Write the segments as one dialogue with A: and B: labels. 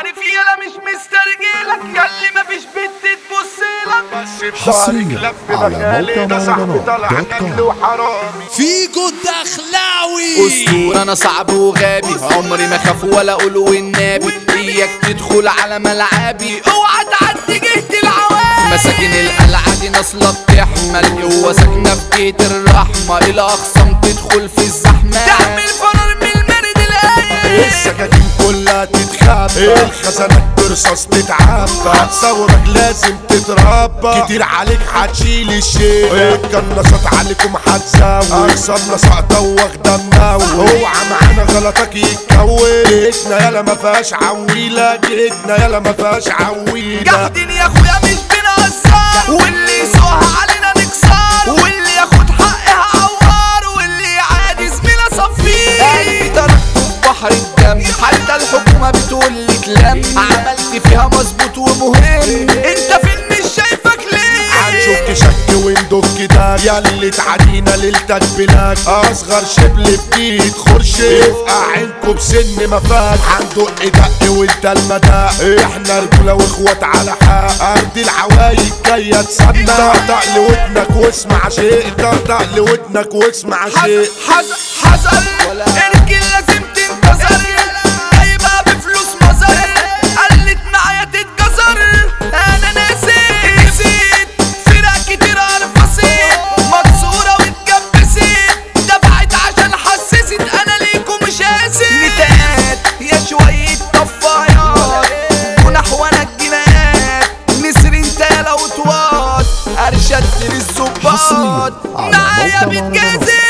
A: عارف يلا مش مسترجلك ياللي مفيش بنت تبصلك بس
B: حصرياً على موقع مهرجانات دوت كوم.
A: وحرامي
C: فيجو الدخلاوي
D: اسطورة انا صعب وغابي عمري ما خاف ولا اقول والنبي اياك تدخل على ملعبي اوعى تعدي جهة العوام مساكن القلعة دي نصلة بتحمل قوة ساكنة في جهة الرحمة الى اقسام تدخل في الزحمة تعمل فرار من المرد الايه
E: السكاكين كلها تتخبى الخزانات برصاص تتعبى ثورك لازم تتربى كتير عليك هتشيل الشيء القناصات عليكم هتزود اقصادنا ساقطة واخدة منوي اوعى معانا غلطك يتكون جيتنا يالا ما فيهاش عويلة جيتنا يالا ما فيهاش عويلة
D: جاحدين يا اخويا مش بنهزر واللي يسوقها علينا نكسر واللي ياخد حقها عوار واللي عادي زميلة صفيه قلبي تركته في بحر الدم حتى الحكومة بتقول لي تلم عملت فيها مظبوط ومهم انت فين مش شايفك ليه
E: هنشك شك وندك ده ياللي تعدينا ليلتك بلاك اصغر شبل بديد خرشف يبقى عينكم بسن ما فات هندق دق وانت المداق احنا رجولة واخوات على حق ارض العوايد جاية تسمع طقطق لودنك واسمع شيء طقطق لودنك واسمع شيء
D: حذر حذر ارجل لازم تنتظر جايبها بفلوس مزر قلت معايا تتجزر انا ناسي نسيت فرق كتير انا فصيت مكسورة واتجبست دفعت عشان حسست انا ليكم مش قاسي نتاقات يا شوية طفايات جناح وانا الجنايات نسر انت لو توات ارشدت للظباط
B: حصرياً على
D: معايا
B: موقع مهرجانات
D: بتجازف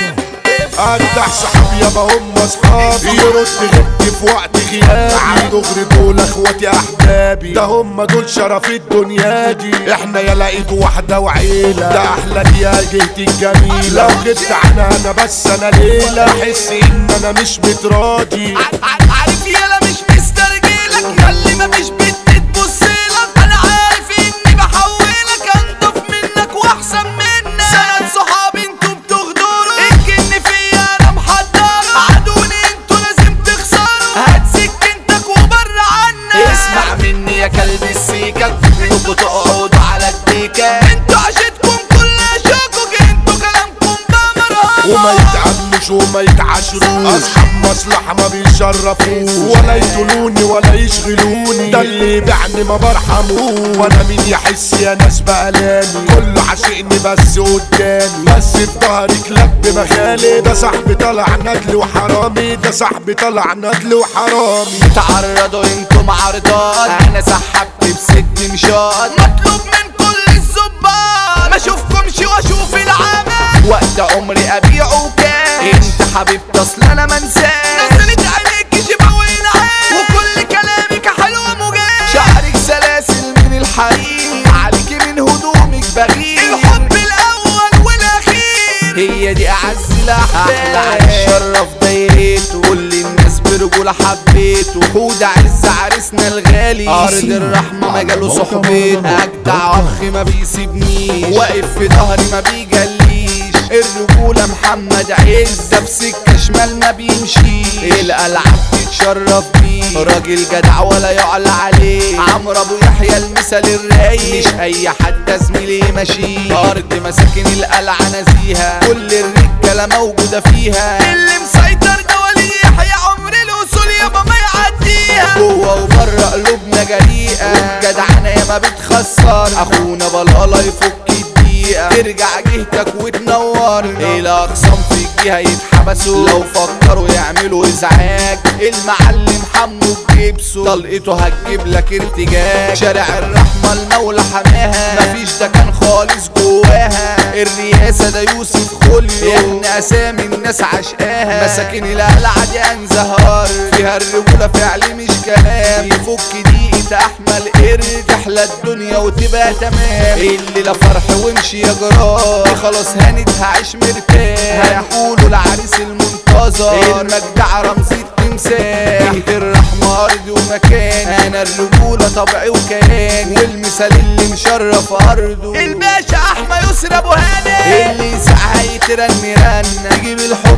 E: اجدع صحاب يابا هم اصحابي يرد غبت في وقت غيابي عنده غير دول اخواتي احبابي ده هم دول شرف الدنيا دي احنا يا لقيت واحدة وعيلة ده احلى دي يا جهتي الجميلة لو غبت عنها انا بس انا ليلة احس ان انا مش متراضي
D: ع- ع- عارف يالا مش مسترجلك ياللي مفيش بنت تبصلك انا عارف اني بحولك انضف منك واحسن منك سند صحابي انتوا بتغدروا الجن فيا انا محضر عدوني انتوا لازم تخسروا هات سكنتك وبر عنك اسمع مني يا كلب السيكك انتوا تقعدوا على الديكة انتوا عشتكم كلها شكوك انتوا كلامكم بمرة
E: وما يتعمش وما يتعاشروش اصحاب مصلحة ما بيشرفوش ولا يطولوني ولا يشغلوني ده اللي يبيعني ما برحموش وانا مين يحس يا ناس بقلاني كله عاشقني بس قدامي بس في ظهري كلاب بمخالي ده صاحبي طلع ندل وحرامي ده صاحبي طلع ندل وحرامي
D: تعرضوا انتم عرضات انا سحبت بست مشات مطلوب من كل الظباط ما اشوفكمش واشوف العمل وقت عمري ابيعه كاش انت حبيبتي اصل انا منساش نزلت عليك شبه وينعاش وكل كلامك حلو مجاش شعرك سلاسل من الحرير عليك من هدومك بغير الحب الاول والاخير هي دي اعز الاحباب احلى شرف دايرته كل الناس برجولة حبيته وحود عز عريسنا الغالي ارض الرحمة مجاله صحبته اجدع اخ ما بيسيبنيش واقف في ظهري ما بيجليش الرجولة محمد عز ده في سكة شمال ما بيمشيش القلعة بتتشرف بيه راجل جدع ولا يعلى عليه عمرو ابو يحيى المثال الرايق مش اي حد زميلي ماشي ارض مساكن القلعة نزيهة كل الرجالة موجودة فيها اللي مسيطر ده ولي يحيى عمر الاصول يابا ما يعديها جوه وبره قلوبنا جريئة والجدعنة ياما بتخسر اخونا بلالا يفك الدقيقة ترجع جهتك وتنور الى اقسام في الجهة يتحبسوا لو فكروا يعملوا ازعاج المعلم حمو بجيبسه طلقته هتجيب لك ارتجاج شارع الرحمة المولى حماها مفيش ده كان خالص جواها الرئاسة ده يوسف خليو احنا اسامي الناس عشقاها مساكن القلعة دي انزهار فيها الرجولة فعل مش كلام يفك دقيقة احمل قرد تحلى الدنيا وتبقى تمام اللي لا فرح وامشي يا جرار خلاص هانت هعيش مرتاح هنقولوا العريس المنتظر المجدع رمز التمساح بيت الرحمة ارضي ومكان انا الرجولة طبعي وكياني والمثال اللي مشرف ارضه الباشا احمد يسرى ابو هاني اللي يسعى يترن رن يجيب الحب انت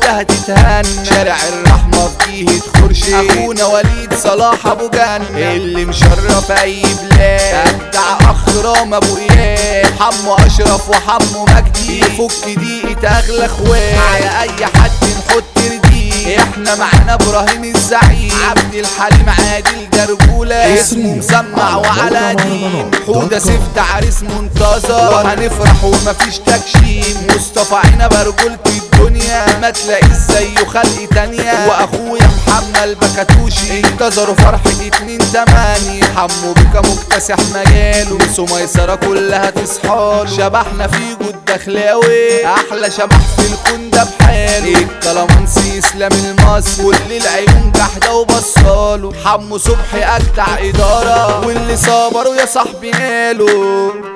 D: كلها تتهنى شارع الرحمة في جهة خرشي اخونا وليد صلاح ابو جنة اللي مشرف اي بلاد ابدع اخ رام ابو اياد حمو اشرف وحمو مجدي يفك دقيقة اغلى اخوات على اي حد نحط رديء احنا معانا ابراهيم الزعيم عبد الحليم عادل درجولة اسمه مسمع وعلى دين حودة سفت عريس منتظر وهنفرح ومفيش تكشيم مصطفى عنب رجولة الدنيا ما تلاقيش زيه خلق تانية واخويا محمد بكاتوشي انتظروا فرحة اتنين تمانية حمو بيكا مكتسح مجاله سميسرة كلها تصحاله شبحنا في جود دخلاوي احلى شبح في الكون ده بحاله الكلامنسي اسلام المصري كل العيون جحده وبصاله حمو صبحي اجدع اداره واللي صبروا يا صاحبي ناله